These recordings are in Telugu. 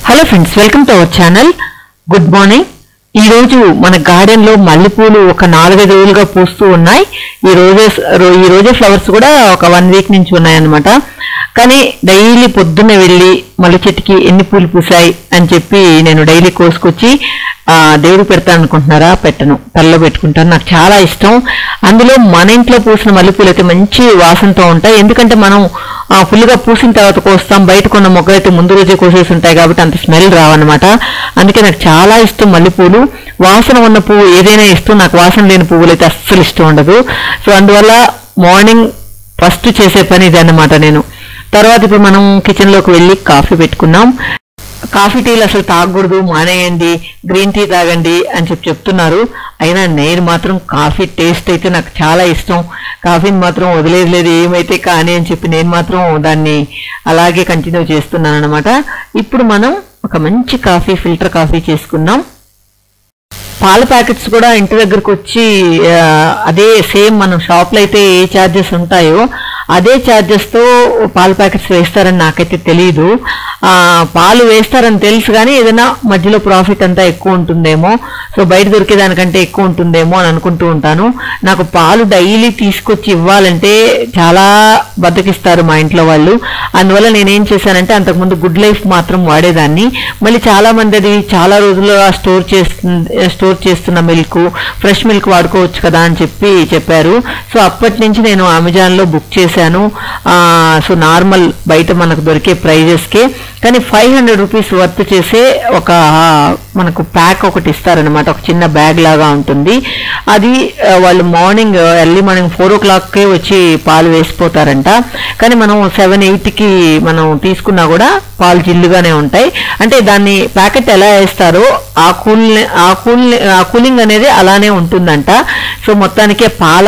Hello friends welcome to our channel good morning ఈ రోజు మన గార్డెన్ లో మల్లెపూలు ఒక నాలుగైదు రోజులుగా పూస్తూ ఉన్నాయి ఈ రోజెస్ రో- ఈ రోజే ఫ్లవర్స్ కూడా ఒక వన్ వీక్ నుంచి ఉన్నాయన్నమాట కానీ డైలీ పొద్దున్నే వెళ్ళి మల్లె చెట్టుకి ఎన్ని పూలు పూసాయి అని చెప్పి నేను డైలీ కోసుకొచ్చి ఆ, దేవుడు పెడతాను అనుకుంటున్నారా పెట్టను తలలో పెట్టుకుంటాను నాకు చాలా ఇష్టం అందులో మన ఇంట్లో పూసిన మల్లెపూలు అయితే మంచి వాసనతో ఉంటాయి ఎందుకంటే మనం ఆ, ఫుల్గా పూసిన తర్వాత కోస్తాం బయట కొన్న మొగ్గలు అయితే ముందు రోజే కోసేసి ఉంటాయి కాబట్టి అంత స్మెల్ రావన్నమాట అందుకే నాకు చాలా ఇష్టం మల్లెపూలు వాసన ఉన్న పువ్వు ఏదైనా ఇష్టం నాకు వాసన లేని పువ్వులు అయితే అస్సలు ఇష్టం ఉండదు సో అందువల్ల మార్నింగ్ ఫస్ట్ చేసే పని ఇది అన్నమాట నేను తర్వాత ఇప్పుడు మనం కిచెన్లోకి వెళ్ళి కాఫీ పెట్టుకున్నాం కాఫీ టీలు అసలు తాగకూడదు మానేయండి గ్రీన్ టీ తాగండి అని చెప్పి చెప్తున్నారు అయినా నేను మాత్రం కాఫీ టేస్ట్ అయితే నాకు చాలా ఇష్టం కాఫీని మాత్రం వదిలేదు లేదు ఏమైతే కానీ అని చెప్పి నేను మాత్రం దాన్ని అలాగే కంటిన్యూ చేస్తున్నాను అనమాట ఇప్పుడు మనం ఒక మంచి కాఫీ ఫిల్టర్ కాఫీ చేసుకుందాం పాల ప్యాకెట్స్ కూడా ఇంటి దగ్గరకు వచ్చి ఆ, అదే సేమ్ మనం షాప్లో అయితే ఏ ఛార్జెస్ ఉంటాయో అదే ఛార్జెస్ తో పాల ప్యాకెట్స్ వేస్తారని నాకైతే తెలియదు ఆ, పాలు వేస్తారని తెలుసు కానీ ఏదైనా మధ్యలో ప్రాఫిట్ అంతా ఎక్కువ ఉంటుందేమో సో బయట దొరికే దానికంటే ఎక్కువ ఉంటుందేమో అని అనుకుంటూ ఉంటాను నాకు పాలు డైలీ తీసుకొచ్చి ఇవ్వాలంటే చాలా బతికిస్తారు మా ఇంట్లో వాళ్ళు అందువల్ల నేనేం చేశానంటే అంతకుముందు గుడ్ లైఫ్ మాత్రం వాడేదాన్ని మళ్ళీ చాలా మంది అది చాలా రోజులు స్టోర్ చేస్తుంది స్టోర్ చేస్తున్న మిల్క్ ఫ్రెష్ మిల్క్ వాడుకోవచ్చు కదా అని చెప్పి చెప్పారు సో అప్పటి నుంచి నేను అమెజాన్ లో బుక్ చేశాను ఆ, సో నార్మల్ బయట మనకు దొరికే ప్రైజెస్కే కానీ ఫైవ్ హండ్రెడ్ రూపీస్ వర్త్ చేసే ఒక మనకు ప్యాక్ ఒకటి ఇస్తారనమాట ఒక చిన్న బ్యాగ్ లాగా ఉంటుంది అది ఆ, వాళ్ళు మార్నింగ్ ఎర్లీ మార్నింగ్ ఫోర్ ఓ క్లాక్కే వచ్చి పాలు వేసిపోతారంట కానీ మనం సెవెన్ ఎయిట్కి మనం తీసుకున్నా కూడా పాలు జిల్లుగానే ఉంటాయి అంటే దాన్ని ప్యాకెట్ ఎలా వేస్తారో ఆ కూల్ ఆ కూల్ ఆ కూలింగ్ అనేది అలానే ఉంటుందంట సో మొత్తానికి పాల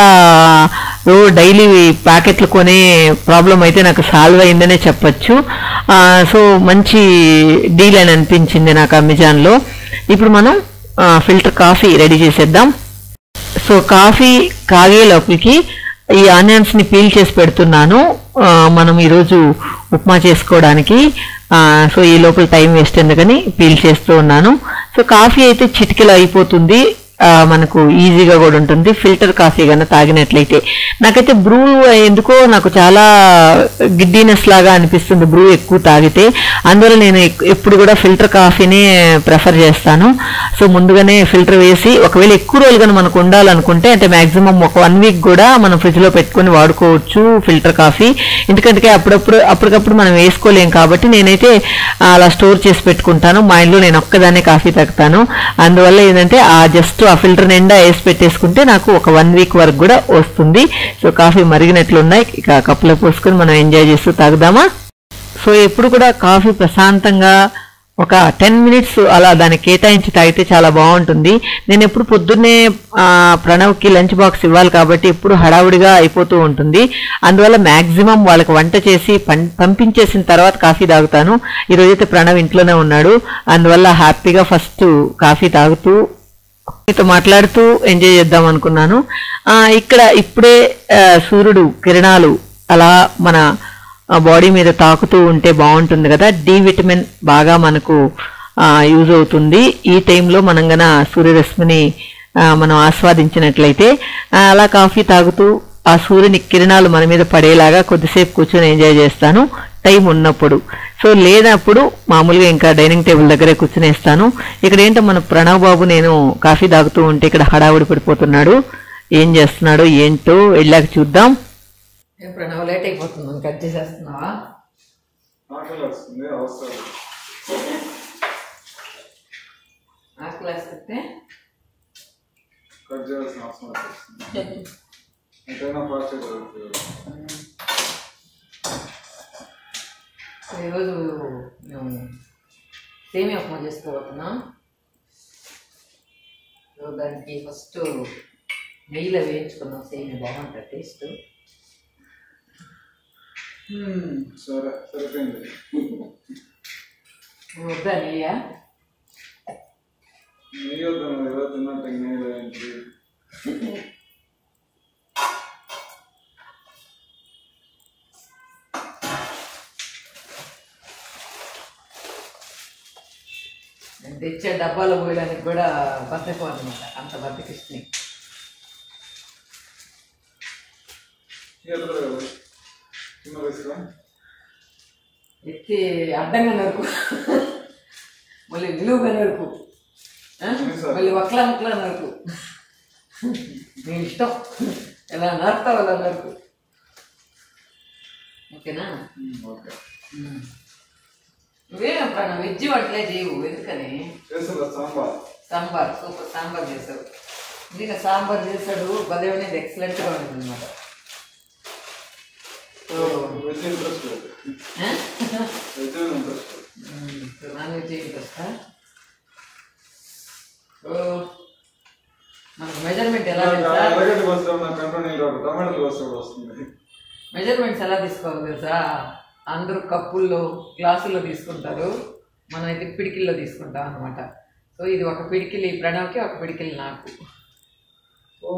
డైలీ ప్యాకెట్లు కొనే ప్రాబ్లం అయితే నాకు సాల్వ్ అయిందనే చెప్పొచ్చు ఆ, సో మంచి డీల్ అని అనిపించింది నాకు అమెజాన్లో ఇప్పుడు మనం ఫిల్టర్ కాఫీ రెడీ చేసేద్దాం సో కాఫీ కాగే లోపలికి ఈ ఆనియన్స్ ని పీల్ చేసి పెడుతున్నాను ఆ, మనం ఈరోజు ఉప్మా చేసుకోవడానికి ఆ, సో ఈ లోపల టైం వేస్ట్ ఎందుకని పీల్ చేస్తూ ఉన్నాను సో కాఫీ అయితే చిటికెలో అయిపోతుంది ఆ, మనకు ఈజీగా కూడా ఉంటుంది ఫిల్టర్ కాఫీ కన్నా తాగినట్లయితే నాకైతే బ్రూ ఎందుకో నాకు చాలా గిడ్డీనెస్ లాగా అనిపిస్తుంది బ్రూ ఎక్కువ తాగితే అందువల్ల నేను ఎక్- ఎప్పుడు కూడా ఫిల్టర్ కాఫీనే ప్రిఫర్ చేస్తాను సో ముందుగానే ఫిల్టర్ వేసి ఒకవేళ ఎక్కువ రోజులు కానీ మనకు ఉండాలనుకుంటే అంటే మాక్సిమం ఒక వన్ వీక్ కూడా మనం ఫ్రిడ్జ్ లో పెట్టుకొని వాడుకోవచ్చు ఫిల్టర్ కాఫీ ఎందుకంటే అప్పుడప్పుడు అప్పటికప్పుడు మనం వేసుకోలేం కాబట్టి నేనైతే అలా స్టోర్ చేసి పెట్టుకుంటాను మా ఇంట్లో నేను ఒక్కదాన్నే కాఫీ తాగుతాను అందువల్ల ఏంటంటే ఆ జస్ట్ ఆ ఫిల్టర్ నిండా వేసి పెట్టేసుకుంటే నాకు ఒక వన్ వీక్ వరకు కూడా వస్తుంది సో కాఫీ మరిగినట్లున్నాయి ఇక కప్పులో పోసుకొని మనం ఎంజాయ్ చేస్తూ తాగుదామా సో ఎప్పుడు కూడా కాఫీ ప్రశాంతంగా ఒక టెన్ మినిట్స్ అలా దానికి కేటాయించి తాగితే చాలా బాగుంటుంది నేను ఎప్పుడు పొద్దున్నే ఆ, ప్రణవ్కి లంచ్ బాక్స్ ఇవ్వాలి కాబట్టి ఎప్పుడు హడావుడిగా అయిపోతూ ఉంటుంది అందువల్ల మాక్సిమం వాళ్ళకి వంట చేసి పం- పంపించేసిన తర్వాత కాఫీ తాగుతాను ఈరోజైతే ప్రణవ్ ఇంట్లోనే ఉన్నాడు అందువల్ల హ్యాపీగా ఫస్ట్ కాఫీ తాగుతూ మీతో మాట్లాడుతూ ఎంజాయ్ చేద్దాం అనుకున్నాను ఆ, ఇక్కడ ఇప్పుడే ఆ, సూర్యుడు కిరణాలు అలా మన బాడీ మీద తాకుతూ ఉంటే బాగుంటుంది కదా డి విటమిన్ బాగా మనకు యూజ్ అవుతుంది ఈ టైంలో మనం గన సూర్యరశ్మిని ఆ, మనం ఆస్వాదించినట్లయితే ఆ, అలా కాఫీ తాగుతూ ఆ సూర్యుని కిరణాలు మన మీద పడేలాగా కొద్దిసేపు కూర్చొని ఎంజాయ్ చేస్తాను టైం ఉన్నప్పుడు సో లేనప్పుడు మామూలుగా ఇంకా డైనింగ్ టేబుల్ దగ్గరే కూర్చునేస్తాను ఇక్కడ ఏంటో మన ప్రణవ్ బాబు నేను కాఫీ తాగుతూ ఉంటే ఇక్కడ హడావుడి పడిపోతున్నాడు ఏం చేస్తున్నాడో ఏంటో వెళ్ళాక చూద్దాం ప్రణవ్ లేట్ అయిపోతుంది కట్ చేసేస్తున్నావా ఆకలి వస్తుంది అవసరం ఆకలి వేస్తే కట్ చేయాల్సిన అవసరం వస్తుంది ఎంతైనా ఫాస్ట్ జరుగుతుంది ఈరోజు మేము సేమియా ఉప్మా చేసుకోబోతున్నాం సో దానికి ఫస్ట్ నెయ్యిలో వేయించుకున్నాం సేమియా బాగుంటుంది టేస్ట్ సరే సరిపోయింది వద్దా నెయ్యా నెయ్యి వద్దాం ఏదో తిన్నట్టు నెయ్యి ఏంటి నేను తెచ్చే డబ్బాలో పోయడానికి కూడా బద్దకం అనమాట అంత బద్దకిస్తుంది ఎదురు కదా చిన్న వయసులో ఎత్తి అడ్డంగా నరుకు మళ్ళీ నిలువుగా నరుకు ఆ? మళ్ళీ వక్లా ముక్కలా నరుకు నీ ఇష్టం ఎలా నరుకుతావు అలా నరుకు ఓకేనా ఓకే నువ్వేం ప్రాణం వెజ్ వంటలే చేయవు ఎందుకని చేస్తుందా సాంబార్ సాంబార్ సూపర్ సాంబార్ చేశాడు ఇంకా సాంబార్ చేశాడు భలే ఉండేది ఎక్సలెంట్గా ఉండేది అనమాట veg interest veg interest non veg ఇంట్రెస్టా ఓ మనకు మెజర్మెంట్ ఎలా తెలుసా ఎర్రగడ్డ వస్తాం నా కంట్రో నీళ్ళు రాదు టమాటాలు వస్తాడు వస్తుంది మెజర్మెంట్స్ ఎలా తీసుకోవాలి తెలుసా అందరూ కప్పుల్లో గ్లాసుల్లో తీసుకుంటారు మనం అయితే పిడికిల్లో తీసుకుంటాం అనమాట సో ఇది ఒక పిడికిలి ప్రణవ్కి ఒక పిడికిలి నాకు ఓ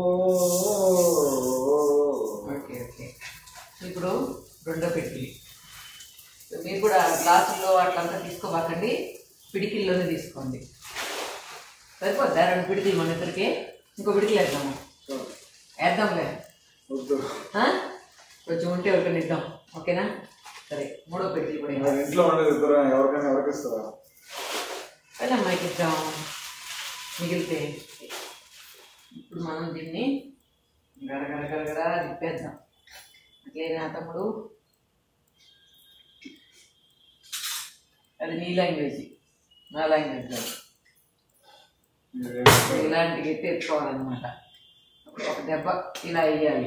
ఓకే ఓకే ఇప్పుడు రెండో పిడికిలి సో మీరు కూడా గ్లాసుల్లో అట్లంతా తీసుకోబాకండి పిడికిల్లోనే తీసుకోండి సరిపోద్దా రెండు పిడికిలు మన ఇద్దరికి ఇంకో పిడికిలు వేద్దాము వేద్దాంలే వద్దు ఆ? కొంచెం ఉంటే ఎవరికైనా ఇద్దాం ఓకేనా సరే మూడో పిడికిలు కూడా ఇద్దాం. మరి ఇంట్లో ఉండేది ఇద్దరు ఎవరికైనా ఎవరికి ఇస్తారా వెళ్ళి అమ్మాయికి ఇద్దాం మిగిలితే ఇప్పుడు మనం దీన్ని గరగర గరగర తిప్పేద్దాం అట్లే నా తమ్ముడు అది నీ లాంగ్వేజ్ నా లాంగ్వేజ్ కాదు మీరేం- ఇలాంటి గట్టి ఎత్తుకోవాలన్నమాట అప్పుడు ఒక దెబ్బ ఇలా వేయాలి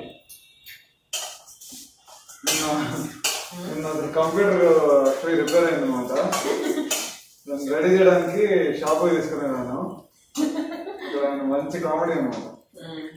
నిన్న నిన్న అసలు కంప్యూటర్ ఫ్రీ రిపేర్ అయింది అనమాట దాన్ని రెడీ చేయడానికి షాప్ తీసుకునేదాను ఇక్కడ ఆయన మంచి కామెడీ అనమాట ఉమ్.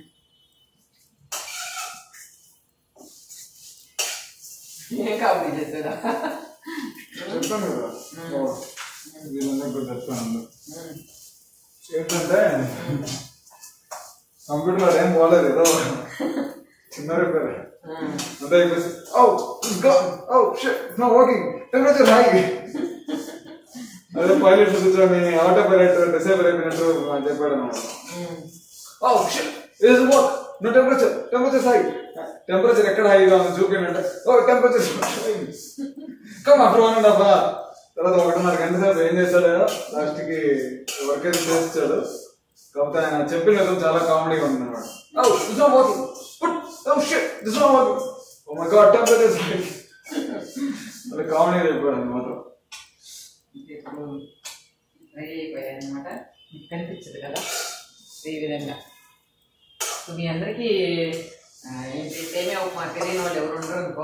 ఏం కావాలి చేస్తాడా చెప్తాను కదా ఓ, వీళ్ళందరూ కూడా చెప్తాను ఉమ్. ఏంటంటే కంప్యూటర్ ఏం పోలేదు ఏదో చిన్న రిపేర్ ఉమ్. అంతా అయిపోయి oh go oh shit no working temperature high అదే పైలట్ కూర్చొని ఆటో పైలట్ డిసేబుల్ అయిపోయినట్టు అని చెప్పాడు అన్నమాట um. Oh shit is work no temperature temperature high temperature ఎక్కడ హైగా ఉంది చూపించండి oh temperature come after one and half hour తర్వాత ఒకటిన్నర గంట సేపు ఏం చేశాడు లాస్ట్ కి వర్క్ అయితే చేస్తాడు కాకపోతే ఆయన చెప్పిన విధం చాలా కామెడీగా ఉంది అన్నమాట oh this not working put oh shit this not working oh my god temperature high అది కామెడీ చెప్పాడు అన్నమాట ఇప్పుడు రెడీ అయిపోయాయి అనమాట మీకు కనిపించదు కదా ఈ విధంగా సో మీ అందరికీ ఆ, ఏంటి సేమియా ఉప్మా తెలియని వాళ్ళు ఎవరు ఉండరు అనుకో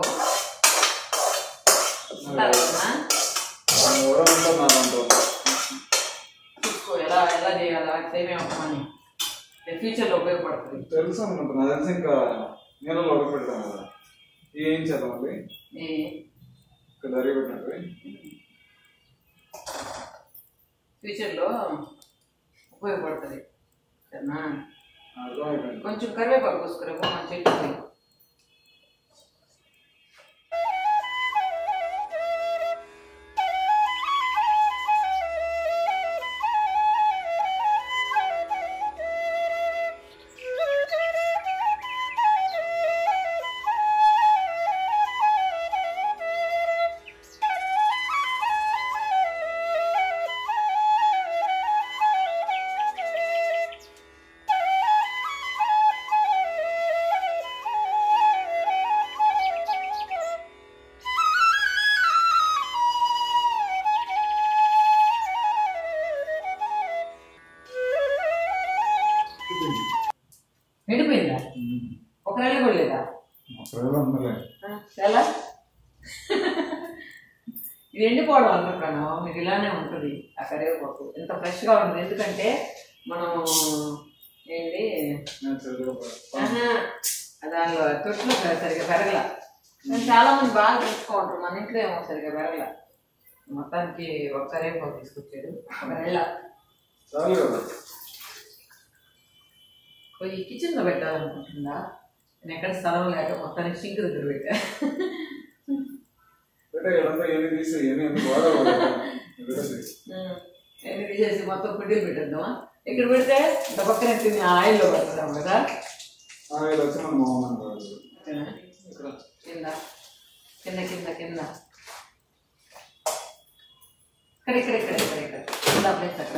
ఉంటారు కదా? ఎవరో ఉంటారు నా దాంట్లో చూసుకో ఎలా ఎలా చేయాలా సేమియా ఉప్మాని ఫ్యూచర్లో ఉపయోగపడుతుంది తెలుసు అనుకుంటున్నా నాకు తెలిసి ఇంకా నీళ్ళలో ఉడకపెడతాం కదా ఏం చేద్దాం అది ఈ ఇక్కడ జరిగి పెట్టినట్టు ఫ్యూచర్లో ఉపయోగపడుతుంది సరేనా అర్థమైపోయింది కొంచెం కరివేపాకు కోసుకురేమో మన చెట్టుకి ఎండిపోయిందా ఒక నెల కూడా లేదా ఒకవేళ ఉందలే ఆ, ఎలా ఇది ఎండిపోవడం అనుకుంటాను మీకు ఇలానే ఉంటుంది ఆ కరివేపాకు ఎంత ఫ్రెష్గా ఉంటుంది ఎందుకంటే మనం ఏంటి నేను సరిగ్గా ప- ఆహా, దానిలో తొట్లు సరిగా పెరగల కానీ చాలా మంది బాగా తెచ్చుకుంటారు మన ఇంట్లో ఏమో సరిగా పెరగల మొత్తానికి ఒక కరివేపాకు తీసుకొచ్చాడు ఒక నెల చాలు కదా పోయి కిచెన్లో పెట్టాలనుకుంటుందా నేను ఎక్కడ స్థలం లేక మొత్తానికి సింక్ దగ్గర పెట్టా అంటే ఇదంతా ఏమి తీసి ఏమి ఎందుకు వాడాలి ఉమ్. ఎన్ని తీసేసి మొత్తం పిండిలు పెట్టేద్దామా ఇక్కడ పెడితే ఇంత పక్కన తిని ఆయిల్లో పెడతాం కదా ఆ, వీళ్ళు వచ్చి మన మొహమ్మద్ గారు. ఓకేనా? ఇక్కడ కింద కింద కింద కింద ఇక్కడ ఇక్కడ ఇక్కడ ఇక్కడ ఇక్కడ కింద ప్లేస్ అక్కడ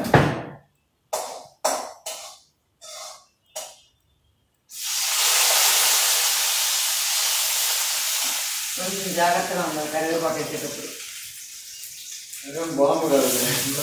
కొంచెం జాగ్రత్తగా ఉండాలి కరివేపాకు వేసేటప్పుడు అదేం బాంబు కాదు ఇది.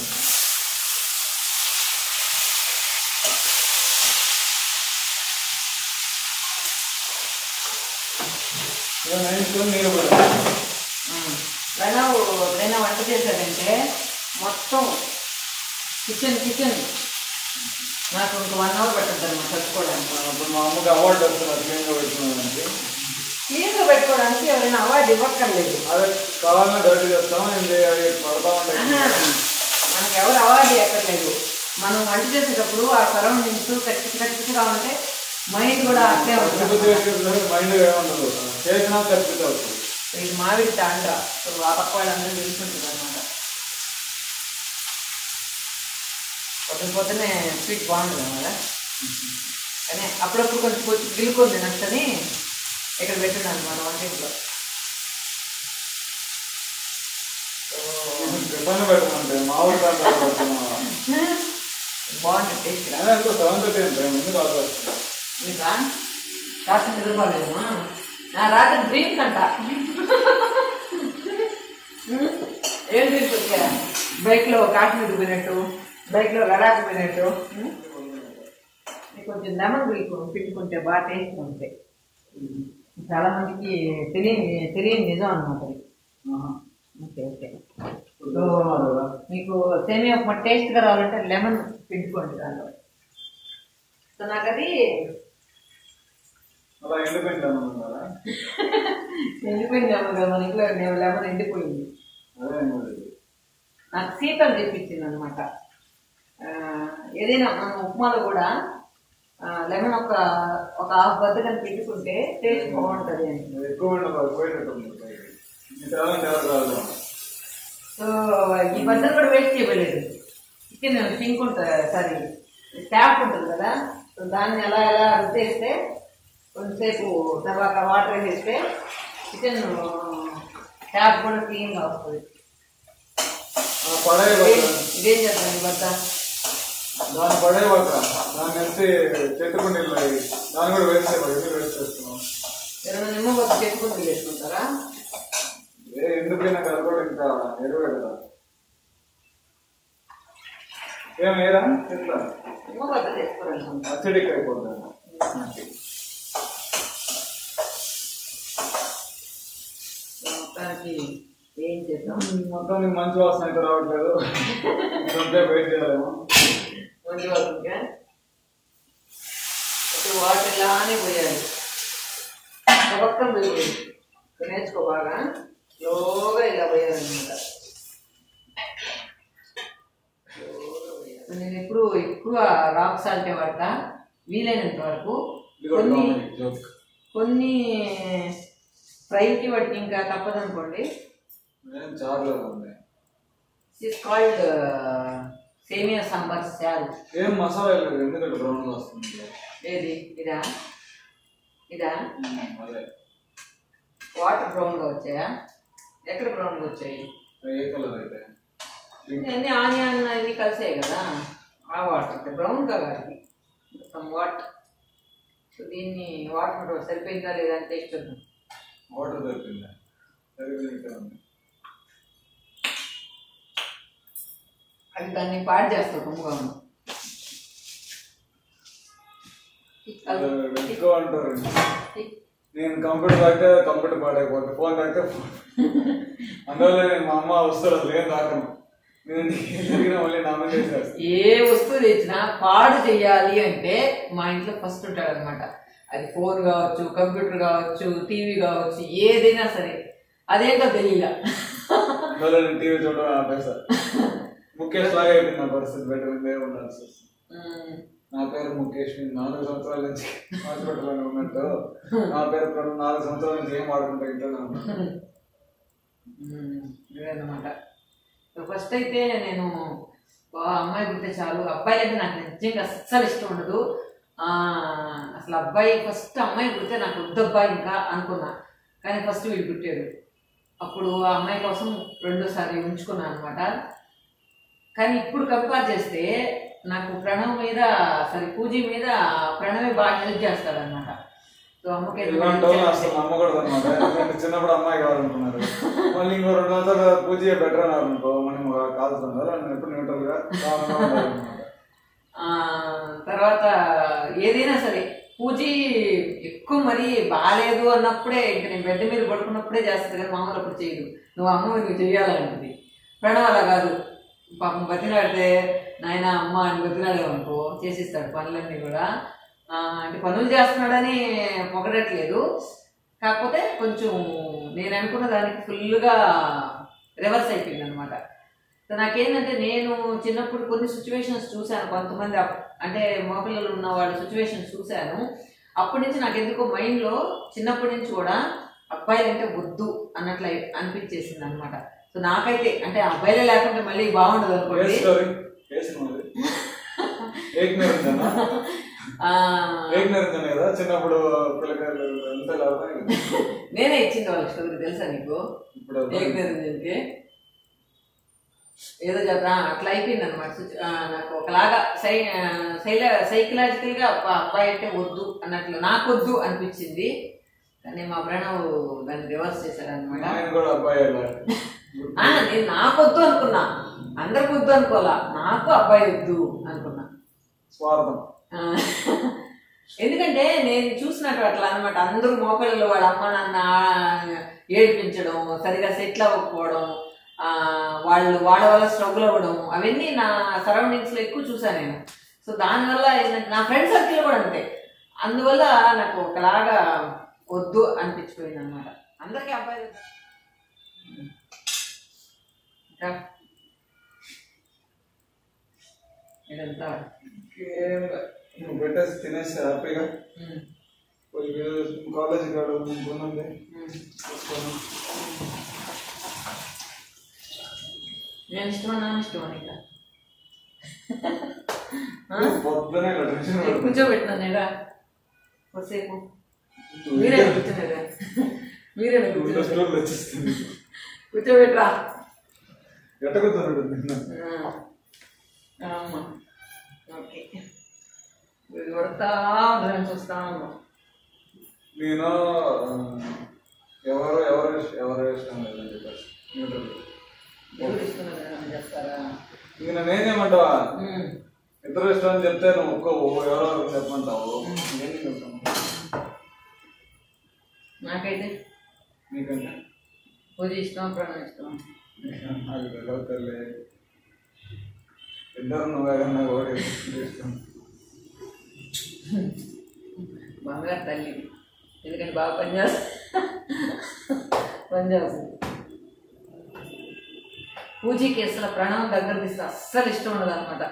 ఇలా వేయించుకొని నీళ్ళు పడాలి. అయినా ఎప్పుడైనా వంట చేశారంటే మొత్తం కిచెన్ కిచెన్ నాకు ఇంక వన్ అవర్ పట్టద్దు అనమాట కలుపుకోవడానికి అప్పుడు మా అమ్మకి అవార్డు వస్తుంది అది క్లీన్గా పెట్టుకున్నానంటే క్లీన్గా పెట్టుకోవడానికి ఎవరైనా అవార్డు ఇవ్వక్కర్లేదు అదే కావాలని డర్టీ చేస్తాం ఇది అది పడతా ఉంటాయి ఆహా, మనకి ఎవరు అవార్డు ఎక్కర్లేదు మనం వంట చేసేటప్పుడు ఆ సరౌండింగ్స్ కచ్చి కచ్చిగా ఉంటే మైండ్ కూడా అట్లే ఉంటుంది మైండ్ ఏముండదు చేసినా ఖచ్చితంగా అవుతుంది ఇది మామిడి తాండ్ర సో ఆ పక్క వాళ్ళందరూ తెలుసుంటుంది అనమాట పొద్దున పొద్దునే స్వీట్ బాగుంటుంది కదా కానీ అప్పుడప్పుడు కొంచెం కొంచెం గిలుకుంది నచ్చని ఇక్కడ పెట్టినాను అనమాట వంటింట్లో టిఫన్ పెట్టమంటే మామూలు దాంట్లో పెడుతున్నావా? బాగుంటుంది టేస్ట్ నేను ఎంతో సెవెన్ థర్టీ అంటే ముందు రాదు ఇంకా కాస్త నిద్రపోలేమా నా రాత్రి డ్రీమ్స్ అంట ఉమ్, ఏం డ్రీమ్స్ వచ్చా బైక్లో కాశ్మీర్ పోయినట్టు బైక్లో లడాక్ పోయినట్టు ఉమ్, నీకు కొంచెం లెమన్ బిల్కు పిండుకుంటే బాగా టేస్ట్ ఉంటాయి చాలా మందికి తెలియని తెలియని నిజం అనమాట ఇది ఓకే ఓకే సో మీకు సేమియా ఉప్మా టేస్ట్గా రావాలంటే లెమన్ పిండుకోండి దాంట్లో సో నాకు అది అలా ఎండిపోయింటాను అన్నారా ఎండిపోయింది అమ్మ కదా మన ఇంట్లో నేను లెమన్ ఎండిపోయింది అదే మరి. నాకు శీతలు తెప్పించింది అనమాట ఏదైనా మనం ఉప్మాలో కూడా లెమన్ ఒక ఒక హాఫ్ బద్దకని పెట్టుకుంటే టేస్ట్ బాగుంటుంది అని ఇది ఎక్కువ ఉండదు పోయేటట్టు ఉంది. ఇది తేవాలంటే ఎవరు రాదు సో ఈ బద్దలు కూడా వేస్ట్ చేయలేదు చికెన్ సింక్ ఉంటుంది సారీ ట్యాప్ ఉంటుంది కదా సో దాన్ని ఎలా ఎలా రుద్దేస్తే కొంతసేపు తర్వాత వాటర్ వేస్తే చికెన్ ట్యాప్ కూడా క్లీన్గా వస్తుంది ఆ పడే ఇదేం- ఇదేం చేస్తాను ఈ బద్ద దాన్ని పడే పక్క దాన్ని ఎత్తి చెట్టుకు నీళ్ళు అయ్యి దాన్ని కూడా వేస్ట్ చేయబడి ఎందుకు వేస్ట్ చేస్తున్నాం ఇరవై నిమ్మ బద్ద చేసుకుని వేసుకుంటారా ఏ ఎండిపోయినా కదా కూడా ఇంకా ఎరువు కదా ఏం ఏరా ఎట్లా నిమ్మ బద్ద చేసుకోవాలనుకుంటా అసిడిక్ అయిపోతుంది మొత్తానికి ఏం చేద్దాం మొత్తం నీకు మంచి వాసన అయితే రావట్లేదు ఇంకొంటే వెయిట్ చేయాలేమో వండి వాళ్ళుగా ఇప్పుడు వాటర్ ఇలానే పోయాలి ఒక పక్కన పోయి నేర్చుకో బాగా స్లోగా ఇలా పోయాలన్నమాట స్లోగా పోయాలి. నేను ఎప్పుడు ఎక్కువ రాక్ సాల్టే వాడతా వీలైనంత వరకు ఇది కూడా కొన్ని కామెడీ జోక్ కొన్ని ఫ్రైకి వాటికి ఇంకా తప్పదనుకోండి నేను చాలా ఉంది ఇస్ కాల్డ్ సేమియా సాంబార్ శారు ఏం మసాలా లేదు ఎందుకంటే బ్రౌన్ గా వస్తుంది ఏది ఇదా ఇదా ఉమ్, అదే వాటర్ బ్రౌన్గా వచ్చాయా ఎక్కడ బ్రౌన్గా వచ్చాయి ఏ కలర్ అయితే అన్ని ఆనియన్ అన్ని కలిసాయి కదా ఆ వాటర్ బ్రౌన్ కాదు సమ్ వాటర్ సో దీన్ని వాటర్ సరిపోయిందా లేదా అని టేస్ట్ చూద్దాం వాటర్ దొరికింది సరిగ్గా ఇక్కడ ఉంది అది దాన్ని పాడు చేస్తావు కొమ్ముగా ఉంది ఎక్కువ అంటారు నేను కంప్యూటర్ తాగితే కంప్యూటర్ పాడైపోతే ఫోన్ తాగితే ఫోన్ అందువల్ల నేను మా అమ్మ వస్తారు అసలు ఏం తాకను నేను ఇంటికి తిరిగిన మళ్ళీ నా మీద వేసేస్తాను ఏ వస్తువు తెచ్చినా పాడు చేయాలి అంటే మా ఇంట్లో ఫస్ట్ ఉంటాడు అనమాట అది ఫోన్ కావచ్చు కంప్యూటర్ కావచ్చు టీవీ కావచ్చు ఏదైనా సరే అదేంటో తెలియదా అందువల్ల నేను టీవీ చూడడం ఆపేశాను ముఖేష్ లాగా అయిపోయింది నా పరిస్థితి బెటర్ వేరే ఉండాల్సి వస్తుంది నా పేరు ముఖేష్ నేను నాలుగు సంవత్సరాల నుంచి హాస్పిటల్లోనే ఉన్నట్టు నా పేరు ప్రణవ్ నాలుగు సంవత్సరాల నుంచి ఏం వాడుకుంటా ఇంట్లోనే ఉన్నాను అన్నమాట ఫస్ట్ అయితే నేను బా అమ్మాయి పుడితే చాలు అబ్బాయి అంటే నాకు నిజంగా అస్సలు ఇష్టం ఉండదు ఆ, అసలు అబ్బాయి ఫస్ట్ అమ్మాయి పుడితే నాకు వద్దు అబ్బాయి ఇంకా అనుకున్నా కానీ ఫస్ట్ వీడు పుట్టాడు అప్పుడు ఆ అమ్మాయి కోసం రెండోసారి ఉంచుకున్నాను అనమాట కానీ ఇప్పుడు కంపేర్ చేస్తే నాకు ప్రణవ్ మీద సరే పూజ మీద ప్రణవే బాగా హెల్ప్ చేస్తాడు అనమాట సో అమ్మకి ఇలాంటి వాళ్ళు అసలు నమ్మకూడదు అనమాట ఎందుకంటే చిన్నప్పుడు అమ్మాయి కావాలనుకున్నారు మళ్ళీ ఇంకో రెండు రోజులు పూజ బెటర్ అన్నారు అనుకో మనం కాల్చుతున్నారు అని ఎప్పుడు న్యూట్రల్ గా కామన్గా ఉండాలన్నమాట. ఆ, తర్వాత ఏదైనా సరే పూజ ఎక్కువ మరి బాగాలేదు అన్నప్పుడే ఇంక నేను బెడ్ మీద పడుకున్నప్పుడే చేస్తుంది కానీ మామూలు అప్పుడు చేయదు నువ్వు అమ్మ నువ్వు చెయ్యాలంటుంది ప్రణవ్ అలా కాదు పాపం బతినాడితే నాయన అమ్మ అని బతినాడే అనుకో చేసిస్తాడు పనులన్నీ కూడా ఆ, అంటే పనులు చేస్తున్నాడని పొగడట్లేదు కాకపోతే కొంచెం నేను అనుకున్న దానికి ఫుల్గా రివర్స్ అయిపోయింది అనమాట సో నాకేంటంటే నేను చిన్నప్పుడు కొన్ని సిచ్యువేషన్స్ చూశాను కొంతమంది అప్- అంటే మగపిల్లలు ఉన్న వాళ్ళ సిచ్యువేషన్స్ చూశాను అప్పటి నుంచి నాకు ఎందుకో మైండ్లో చిన్నప్పటి నుంచి కూడా అబ్బాయిలు అంటే వద్దు అన్నట్లు అయి- అనిపించేసింది అనమాట సో నాకైతే అంటే అబ్బాయిలే లేకుంటే మళ్ళీ బాగుండదు ఏ అనుకోండి స్టోరీ ఏ సినిమా అది? ఏక్ నిరంజన ఆ, ఏక్ నిరంజన కదా చిన్నప్పుడు పిల్లకాయలు ఎంత లాభం నేనే ఇచ్చింది వాళ్ళ స్టోరీ తెలుసా నీకు ఇప్పుడు ఏక్ నిరంజన్కి ఏదో చెప్తా అట్లా అయిపోయింది అనమాట నాకు ఒకలాగా సై సైల సైకలాజికల్ గా అబ్బా, అబ్బాయి అంటే వద్దు అన్నట్లు నాకు వద్దు అనిపించింది కానీ మా ప్రణవ్ దాన్ని రివర్స్ చేశాడు అనమాట ఆయన కూడా అబ్బాయి అలాంటి. నేను నాకు వద్దు అనుకున్నా అందరికి వద్దు అనుకోవాలా నాకు అబ్బాయి వద్దు అనుకున్నా స్వార్థం ఆ, ఎందుకంటే నేను చూసినట్టు అట్లా అనమాట అందరూ మోపిల్లలు వాళ్ళ అమ్మ నాన్న ఏడిపించడం సరిగా సెటిల్ అవ్వకపోవడం ఆ, వాళ్ళు వాళ్ళ వల్ల స్ట్రగుల్ అవ్వడం అవన్నీ నా సరౌండింగ్స్లో ఎక్కువ చూసాను నేను సో దానివల్ల ఏంటంటే నా ఫ్రెండ్ సర్కిల్ కూడా అంతే అందువల్ల నాకు ఒకలాగా వద్దు అనిపించిపోయింది అనమాట అందరికీ అబ్బాయి ఇంకా ఇదంతా ఏం లే. నువ్వు పెట్టేసి తినేసి హ్యాపీగా ఉమ్, పోయి కాలేజ్ కాడు ఉంది ఉమ్. నేను ఇష్టమా నా ఇష్టమా ఇంకా పొద్దునే ఇలా టెన్షన్ పడుతుంది. కూర్చోబెట్టినా నేడా కొద్దిసేపు మీరే కూర్చునేదా మీరే ఊళ్ళో కూర్చునేదా స్టోర్లు వచ్చేస్తుంది కూర్చోబెట్టరా ఎట్ట కూర్చోబెట్టు నిన్న అమ్మా ఓకే ఇది కొడతా ఉందని చూస్తా ఉన్నాం నేను ఆ, ఎవరు ఎవరు ఇష్ట- ఎవరు ఇష్టం లేదని చెప్పేసి న్యూట్రల్ ఎవరు ఇస్తున్నారు చెప్తారా ఇంక నన్ను ఏం చేయమంటావా ఉమ్. ఇద్దరు ఇష్టం అని చెప్తే నువ్వు ఒక్కో ఎవరో ఒకరు చెప్పమంటావు ఏం చెప్తాను నాకైతే నీకంటే పూజ ఇష్టం ప్రణం ఇష్టం నాకు తెలియదు తల్లి ఇద్దరు నువ్వే కానీ నాకు ఒకటి ఇష్టం బంగారు తల్లి ఎందుకంటే బాగా పనిచేస్తా పనిచేస్తుంది పూజకి అసలు ప్రణవం దగ్గర తీస్తే అస్సలు ఇష్టం ఉండదు అనమాట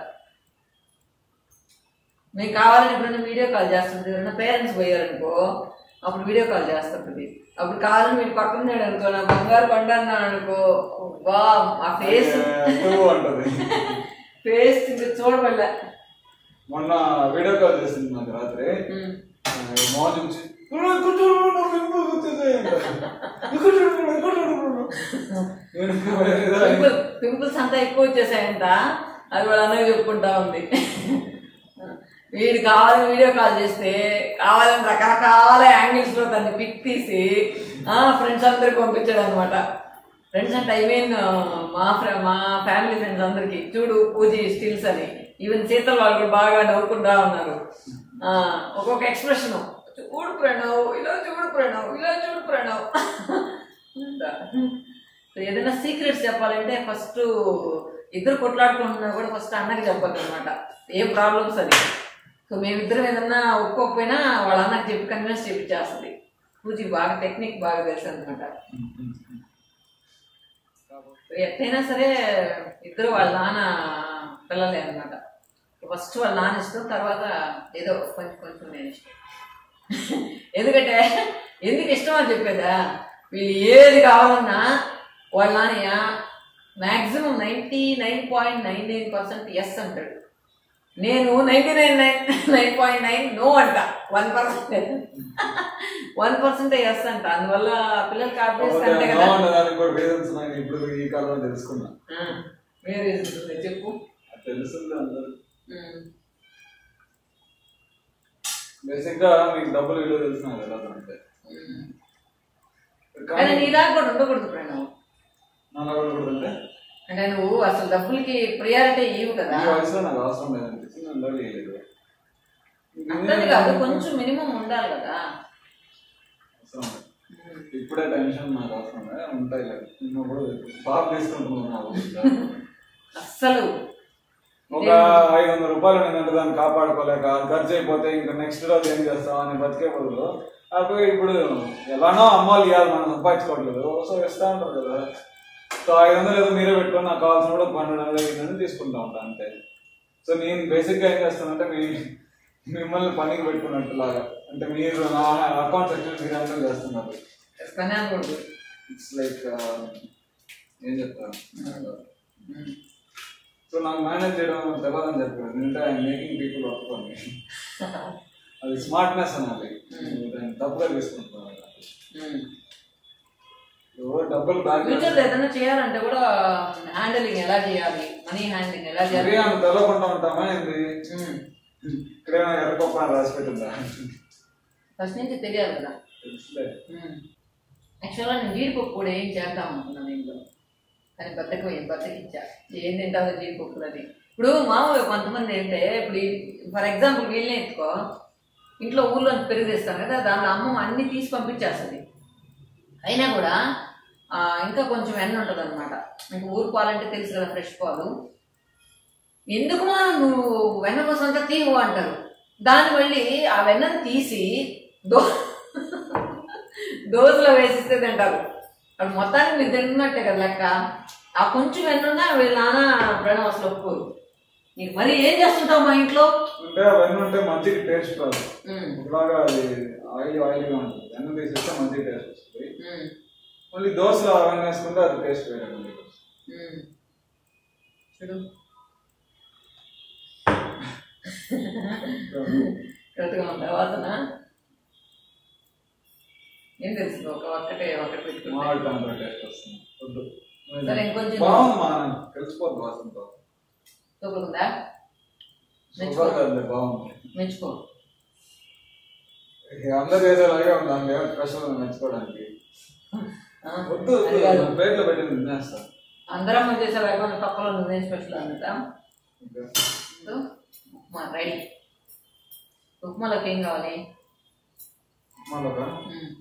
మీకు కావాలని ఎప్పుడైనా వీడియో కాల్ చేస్తుంది ఎవరైనా పేరెంట్స్ పోయారనుకో అప్పుడు వీడియో కాల్ చేస్తుంటుంది అప్పుడు కావాలని మీరు పక్కన ఉన్నాడు అనుకో నా బంగారు పండు అన్నాడు అనుకో వా ఆ ఫేస్ నువ్వు అంటది ఫేస్ ఇంకా చూడబడలే మొన్న వీడియో కాల్ చేసింది నాకు రాత్రి ఉమ్. మోహన్ చూసి "ఉరా, కూర్చో, నా పింపుల్స్ వచ్చేసాయి" అంటాడు. "ఇక్కడ చూడు, ఇక్కడ చూడు." నేను ఏదో పింపుల్ పింపుల్స్ అంతా ఎక్కువ వచ్చేసాయంట అది వాళ్ళ అన్నయ్య చెప్పుకుంటా ఉంది వీడు కావాలని వీడియో కాల్ చేస్తే కావాలని రకరకాల యాంగిల్స్ లో దాన్ని పిక్ తీసి ఫ్రెండ్స్ అందరికి పంపించాడు అనమాట ఫ్రెండ్స్ అంటే ఐ మీన్ మా ఫ్రె మా ఫ్యామిలీ ఫ్రెండ్స్ అందరికి చూడు పూజి స్టిల్స్ అని ఈవెన్ శీతల్ వాళ్ళు కూడా బాగా నవ్వుకుంటా ఉన్నారు ఆ, ఒక్కొక్క ఎక్స్ప్రెషన్ చూడు ప్రణవ్ ఇలా చూడు ప్రణవ్ ఇలా చూడు ప్రణవ్ అంతా. సో ఏదైనా సీక్రెట్స్ చెప్పాలంటే ఫస్ట్ ఇద్దరు కొట్లాడుకుంటున్నా కూడా ఫస్ట్ అన్నకి చెప్పాలన్నమాట ఏం ప్రాబ్లమ్స్ అది సో మేమిద్దరం ఏదన్నా ఒప్పుకోకపోయినా వాళ్ళ అన్నకి చెప్పి కన్విన్స్ చేపించేస్తుంది పూజకి బాగా టెక్నిక్ బాగా తెలుసు అనమాట ఎట్లయినా సరే ఇద్దరు వాళ్ళ నాన్న పిల్లలే అనమాట ఫస్ట్ వాళ్ళ నాన్న ఇష్టం తర్వాత ఏదో కొంచెం కొంచెం నేను ఇష్టం ఎందుకంటే ఎందుకు ఇష్టం అని చెప్పేదా వీళ్ళు ఏది కావాలన్నా వాళ్ళ నాన్నయ్య maximum ninety nine point nine nine percent yes అంటాడు నేను ninety nine nine nine point nine no అంట one percent one percent yes అంట అందువల్ల పిల్లలకి ఆబ్వియస్ అంతే కదా దానికి కూడా రీజన్స్ నేను ఇప్పుడు ఈ కాలంలో తెలుసుకున్నా ఆ, వేరే ఉంటుంది, చెప్పు అది తెలుస్తుంది అందరూ ఉమ్. బేసిక్ గా మీకు డబ్బులు విలువ తెలిసిన కదా అంటే ఉమ్. కానీ కానీ నీ దాకా కూడా ఉండకూడదు ప్రణవ్ నా దగ్గర కూడా అంటే అంటే నువ్వు అసలు డబ్బులకి ప్రియారిటీ ఇవ్వు కదా ఈ వయసులో నాకు అవసరం లేదనిపించింది నన్ను లేదు అంతది కాదు కొంచెం మినిమం ఉండాలి కదా అవసరం లేదు. ఇప్పుడే టెన్షన్ నాకు అవసరం లేదు ఉంటాయి లేదు నిన్న కూడా పాప తీసుకుంటున్నాను అస్సలు ఒక ఐదు వందల రూపాయలు నేనంటే దాన్ని కాపాడుకోలేక అది ఖర్చు అయిపోతే ఇంకా నెక్స్ట్ రోజు ఏం చేస్తాం అని బతికే బదులు అప్పుడు ఇప్పుడు ఎలానో అమ్మాలు ఇవ్వాలి మనం సంపాదించుకోవట్లేదు సో ఇస్తా ఉంటారు కదా సో ఐదు వందలు ఏదో మీరే పెట్టుకొని నాకు కావాల్సిన కూడా పన్నెండు వందలు ఐదు వందలు తీసుకుంటా ఉంటాను అంతే సో నేను బేసిక్గా ఏం చేస్తానంటే మీ మిమ్మల్ని పనికి పెట్టుకున్నట్టు లాగా అంటే మీరు నా అకౌంట్ సెక్షన్ మీరు అందరూ చేస్తున్నారు పని అనకూడదు ఇట్స్ లైక్ ఏం చెప్తాను సో నాకు మేనేజ్ చేయడం తెలియదని చెప్పారు ఎందుకంటే I making people work for me అది స్మార్ట్నెస్ అన్నది దాన్ని తప్పుగా తీసుకుంటున్నాను ఎవరు డబ్బులు బ్యాక్ ఫ్యూచర్ లో ఏదైనా చేయాలంటే కూడా హ్యాండిలింగ్ ఎలా చేయాలి మనీ హ్యాండిలింగ్ ఎలా చేయాలి మరీ ఆమె తెలవకుండా ఉంటామా ఏంది ఉమ్. ఇక్కడ ఏమైనా ఎర్రపప్పు అని రాసి పెట్టిందా ఫస్ట్ నుంచి తెలియాలి కదా తెలుసులే. యాక్చువల్గా నేను జీడిపప్పు కూడా ఏం చేద్దాం అనుకున్నాను దీంట్లో కానీ బద్దకు బద్దకిచ్చా ఏం తింటావో జీడిపప్పులు అని ఇప్పుడు మామూలుగా కొంతమంది ఏంటంటే ఇప్పుడు ఫర్ ఎగ్జాంపుల్ వీళ్ళని ఎత్తుకో ఇంట్లో ఊళ్ళో పెరుగు తెస్తాను కదా దాంట్లో అమ్మమ్మ అన్ని తీసి పంపించేస్తుంది అయినా కూడా ఆ, ఇంకా కొంచెం వెన్న ఉంటుంది అనమాట మీకు ఊరు పాలంటే తెలుసు కదా ఫ్రెష్ పాలు ఎందుకు మా నువ్వు వెన్న కోసం అంతా తీవు అంటారు దాన్ని మళ్ళీ ఆ వెన్నను తీసి దో దోశలో వేసిస్తే తింటారు అప్పుడు మొత్తానికి మీరు తింటున్నట్టే కదా లెక్క ఆ కొంచెం వెన్నున్నా వీళ్ళ నాన్న ప్రణవ్ అసలు ఒప్పుకోరు నీకు మరి ఏం చేస్తుంటావు మా ఇంట్లో అంటే అవన్నీ ఉంటే మంచిగా టేస్ట్ రాదు ఉమ్, ఒకలాగా అది ఆయిల్ ఆయిల్గా ఉంటుంది అన్నం తీసేస్తే మంచి టేస్ట్ వస్తుంది ఉమ్, మళ్ళీ దోశలు అవన్నీ వేసుకుంటే అది టేస్ట్ వేరే ఉంది. ఉమ్. చూడు కరెక్ట్గా ఉందా వాసన ఏం తెలుసు ఒక ఒక్కటే ఒకటి పెట్టుకుంటే మాల్ట్ అంత టేస్ట్ వస్తుంది వద్దు. సరే, ఇంకొంచెం బాగుంది మా తెలిసిపోద్ది వాసనతో తోపుకుందా సూపర్ గా ఉంది బాగుంది మెచ్చుకో ఇక అందరు చేసేలాగే ఉంది అందులో ఏం స్పెషల్ ఉంది మెచ్చుకోవడానికి ఆ, వద్దు అది కాదు. ప్లేట్లో పెట్టింది తినేస్తా అందరం చేసే లేకుండా పక్కలో నువ్వేం స్పెషల్ అన్నట ఇంకా సో, ఉప్మా రెడీ ఉప్మాలోకి ఏం కావాలి ఉప్మాలోక ఉమ్.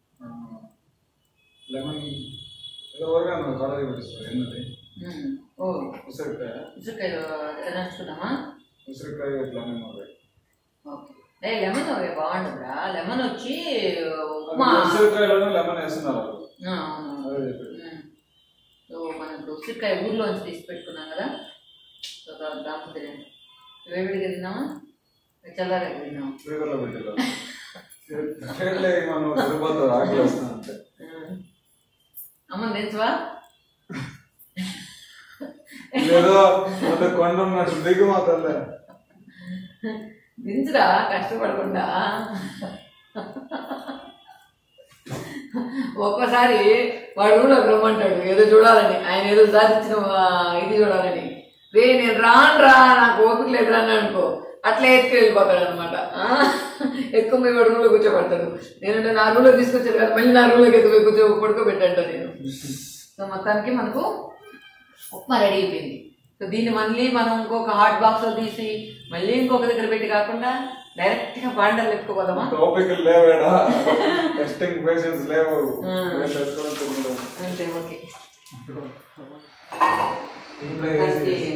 లెమన్ ఏదో ఊరగా కలర్ పెట్టిస్తారు ఏంటది ఉమ్. ఓ ఉసిరికాయ ఉసిరికాయ నంచుకుందామా ఉసిరికాయ లెమన్ ఊరే ఓకే ఏ లెమన్ అవి బాగుంటుందా లెమన్ వచ్చి ఉప్మా ఉసిరికాయలోనే లెమన్ వేస్తున్నారు వాళ్ళు. ఆ, అవును. అదే చెప్పారు ఉమ్. సో మనం ఇప్పుడు ఉసిరికాయ ఊర్లోంచి తీసి పెట్టుకున్నాం కదా సో దా- దాంతో తినండి వేడిగా తిన్నామా చల్లారా తిన్నామా ఫ్రీజర్ లో పెట్టారు ఫ్రీజర్లో మనం తిరిగిపోతారు ఆకలి వస్తుంది అంతే అమ్మ తెలుసువా ఏదో ఒక కొండ ఉన్నట్టు దిగు మా తల్లే దించురా కష్టపడకుండా ఒక్కసారి వాడు కూడా రమ్మంటాడు ఏదో చూడాలని ఆయన ఏదో సాధించిన ఆ, ఇది చూడాలని రే నేను రాను రా నాకు ఓపిక లేదు రాను అనుకో అట్లా ఎత్తుకు వెళ్ళిపోతాడు అనమాట ఎక్కువ మీ వాడు రూమ్లో కూర్చోబెడతాడు నేనంటే నా రూమ్లో తీసుకొచ్చాడు కదా మళ్ళీ నా రూమ్లోకి ఎత్తుకు కూర్చో పడుకోబెట్టంట నేను సో మొత్తానికి మనకు ఉప్మా రెడీ అయిపోయింది సో దీన్ని మళ్ళీ మనం ఇంకొక హాట్ బాక్స్లో తీసి మళ్ళీ ఇంకొక దగ్గర పెట్టి కాకుండా డైరెక్ట్గా బాండలు ఎత్తుకోపోదామా టాపిక్ లేవేడా టెస్టింగ్ పేషెంట్స్ లేవు Hmm. నేను తెచ్చుకోవడం తెలియదు. అంతే ఓకే ఇంట్లో దానికి, వేసి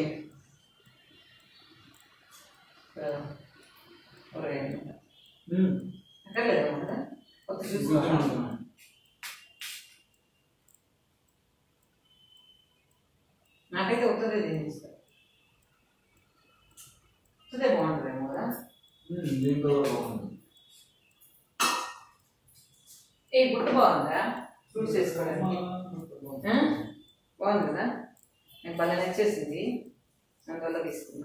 ఆ, కూరగాయలు. Hmm. అక్కర్లేదేమో కదా కొత్త జ్యూస్ కొంచెం ఉంటుంది. నాకైతే ఒక్కదే తినేస్తారు ఒక్కదే బాగుంటుందేమో కదా Hmm, దీంట్లో కూడా బాగుంది ఏ గుట్ట బాగుందా ఫ్రూట్స్ వేసుకోవడానికి ఆ? బాగుంది కదా నాకు భలే నచ్చేసింది అందువల్ల తీసుకున్నా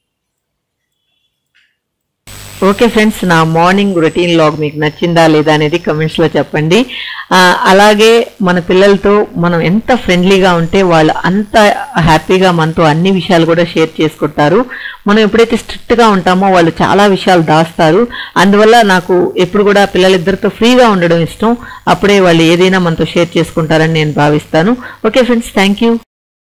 ఓకే ఫ్రెండ్స్ నా మార్నింగ్ రొటీన్ లాగ్ మీకు నచ్చిందా లేదా అనేది కమెంట్స్లో చెప్పండి ఆ, అలాగే మన పిల్లలతో మనం ఎంత ఫ్రెండ్లీగా ఉంటే వాళ్ళు అంత హ్యాపీగా మనతో అన్ని విషయాలు కూడా షేర్ చేసుకుంటారు మనం ఎప్పుడైతే స్ట్రిక్ట్గా ఉంటామో వాళ్ళు చాలా విషయాలు దాస్తారు అందువల్ల నాకు ఎప్పుడు కూడా పిల్లలిద్దరితో ఫ్రీగా ఉండడం ఇష్టం అప్పుడే వాళ్ళు ఏదైనా మనతో షేర్ చేసుకుంటారని నేను భావిస్తాను ఓకే ఫ్రెండ్స్ థ్యాంక్ యూ